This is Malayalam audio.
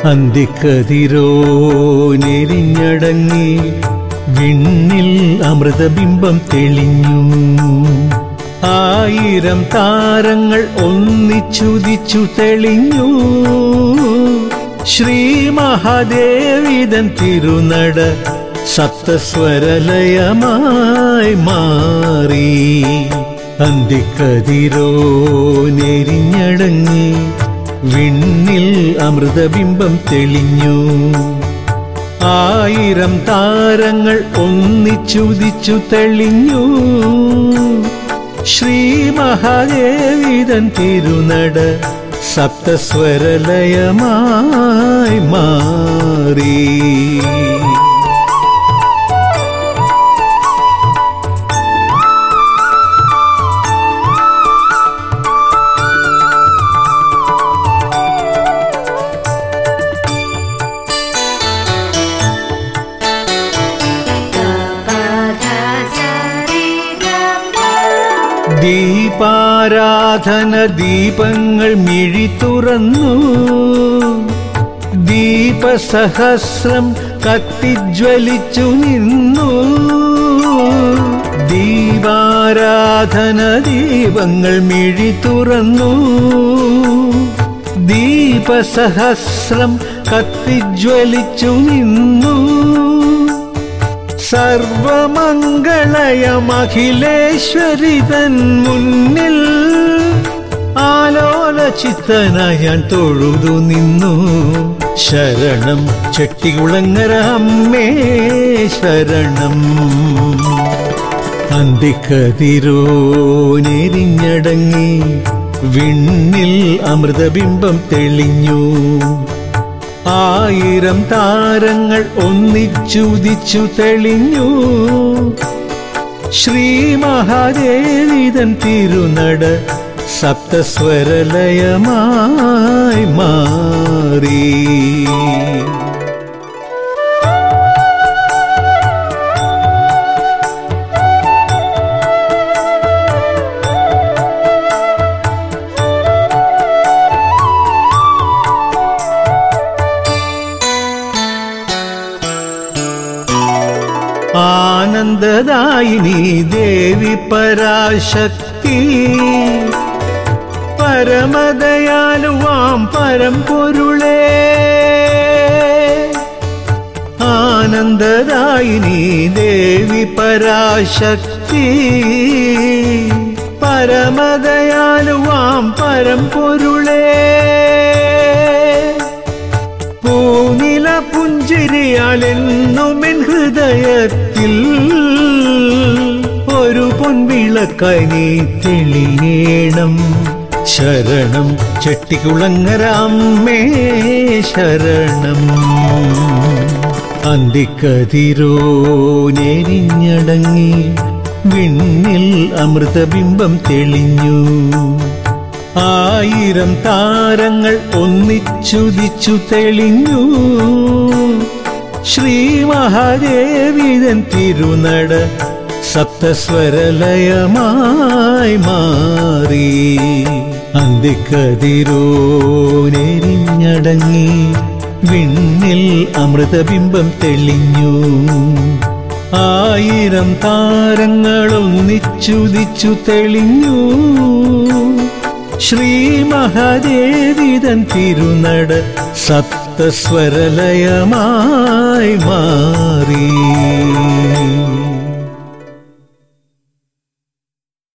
അന്തിക്കതിരോ നെരിഞ്ഞടങ്ങി വിണ്ണിൽ അമൃതബിംബം തെളിഞ്ഞു ആയിരം താരങ്ങൾ ഒന്നിച്ചുദിച്ചു തെളിഞ്ഞു ശ്രീ മഹാദേവിതൻ തിരുനട സപ്തസ്വരലയമായി മാറി അന്തിക്കതിരോ നെരിഞ്ഞടങ്ങി വിണ്ണിൽ അമൃതബിംബം തെളിഞ്ഞു ആയിരം താരങ്ങൾ ഒന്നിച്ചുദിച്ചു തെളിഞ്ഞു ശ്രീ മഹാദേവിതൻ തിരുനട സപ്തസ്വരലയമായി മാറി ദീപാരാധന ദീപങ്ങൾ മിഴി തുറന്നു ദീപസഹസ്രം കത്തിജ്വലിച്ചു നിന്നു ദീപാരാധന ദീപങ്ങൾ മിഴി തുറന്നു ദീപസഹസ്രം കത്തിജ്വലിച്ചു നിന്നു സർവമംഗളയമഖിലേശ്വരി തൻ മുന്നിൽ ആലോലചിത്തനായി ഞാൻ തൊഴുതു നിന്നു ശരണം ചെട്ടികുളങ്ങര അമ്മേ ശരണം അന്തിക്കതിരോ നെരിഞ്ഞടങ്ങി വിണ്ണിൽ അമൃതബിംബം തെളിഞ്ഞു ആയിരം താരങ്ങൾ ഒന്നിച്ചുദിച്ചു തെളിഞ്ഞു ശ്രീ മഹാദേവിതൻ തിരുനട സപ്തസ്വരലയമായി മാറി ആനന്ദദായിനി ദേവി പരാശക്തി പരമദയാലുവാം പരമ്പൊരുളേ ആനന്ദദായിനി ദേവി പരാശക്തി പരമദയാലുവാം പരമ്പൊരുളേ പൂനില പുഞ്ചിരിയാൽ എന്നുമെൻ ഹൃദയത്തിൽ ഒരു പൊൻവിളക്കായി നീ തെളിയേണം ശരണം ചെട്ടിക്കുളങ്ങര അമ്മേ ശരണം അന്തിക്കതിരോ നെരിഞ്ഞടങ്ങി വിണ്ണിൽ അമൃതബിംബം തെളിഞ്ഞു ആയിരം താരങ്ങൾ ഒന്നിച്ചുദിച്ചു തെളിഞ്ഞു ശ്രീ മഹാദേവിതൻ തിരുനട സപ്തസ്വരലയമായി മാറി അന്തിക്കതിരോ നെരിഞ്ഞടങ്ങി വിണ്ണിൽ അമൃതബിംബം തെളിഞ്ഞു ആയിരം താരങ്ങളൊന്നിച്ചുദിച്ചു തെളിഞ്ഞു ശ്രീ മഹാദേവിതൻ തിരുനട സപ്തസ്വരലയമായി മാറി